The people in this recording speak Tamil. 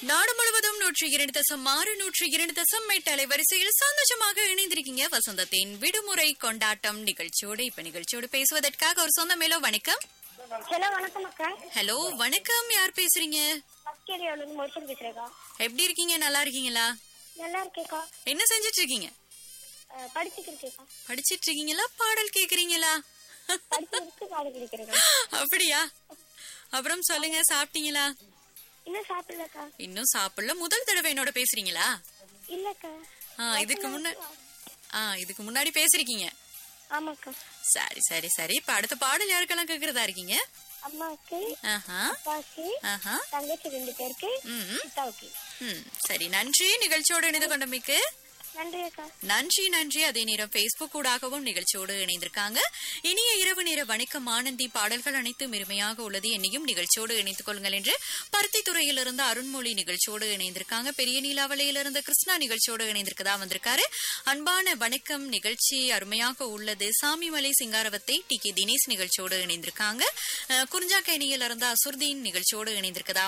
நாடு முழுவதும் நூற்றி இரண்டு தசம் ஆறு நூற்றி இரண்டு தசம் எட்டு அலைவரிசையில் சந்தோஷமாக இணைந்திருக்கீங்க வசந்தத்தின் விடுமுறை கொண்டாட்டம் நிகழ்ச்சியோடு இப்ப நிகழ்ச்சியோடு பேசுவதற்காக ஒரு சொந்த மேலோ வணக்கம் ஹலோ வணக்கம் அக்கா ஹலோ வணக்கம் யார் பேசுறீங்க ஃபர்ஸ்ட் ஏரியாவில இருந்து முடிச்சு பேசுறேக்கா எப்படி இருக்கீங்க நல்லா இருக்கீங்களா நல்லா இருக்கேக்கா என்ன செஞ்சிட்டு இருக்கீங்க அஹ், படிச்சுட்டு இருக்கேக்கா படிச்சிட்டு இருக்கீங்களா பாடல் கேக்குறீங்களா படிச்சுட்டு பாடு கிடைக்கிறேக்கா அப்படியா அப்புறம் சொல்லுங்க சாப்பிட்டீங்களா இன்னும் சாப்பிடலக்கா இன்னும் சாப்பிடல முதல் தடவை என்னோட பேசுறீங்களா இல்லக்கா ஆ இதுக்கு முன்னாடி ஆ இதுக்கு முன்னாடி பேசிருக்கீங்க ஆமாக்கா சரி சரி சரி இப்ப அடுத்த பாடல் யாருக்கெல்லாம் கேக்குறதா இருக்கீங்க அம்மாவுக்கு ஆஹா அப்பாவுக்கு ஆஹா தங்கச்சி ரெண்டு பேருக்கு ம் சித்தாவுக்கு ம் சரி நன்றி நிகழ்ச்சியோடு இணைந்து கொண்டமைக்கு நன்றி அக்கா நன்றி நன்றி அதே நேரம் பேஸ்புக் ஊடாகவும் நிகழ்ச்சியோடு இணைந்திருக்காங்க இனிய இரவு நேர வணக்கம் ஆனந்தி பாடல்கள் அனைத்தும் இருமையாக உள்ளது என்னையும் நிகழ்ச்சியோடு இணைத்துக் கொள்ளுங்கள் என்று பருத்தி துறையிலிருந்து அருண்மொழி நிகழ்ச்சியோடு இணைந்திருக்காங்க பெரிய நீலாவளையிலிருந்து கிருஷ்ணா நிகழ்ச்சியோடு இணைந்திருக்கதா வந்திருக்காரு அன்பான வணக்கம் நிகழ்ச்சி அருமையாக உள்ளது சாமிமலை சிங்காரவத்தை டி கே தினேஷ் நிகழ்ச்சியோடு இணைந்திருக்காங்க அஹ், குறிஞ்சாக்கேணியிலிருந்து அசுர்தீன் நிகழ்ச்சியோடு இணைந்திருக்கதா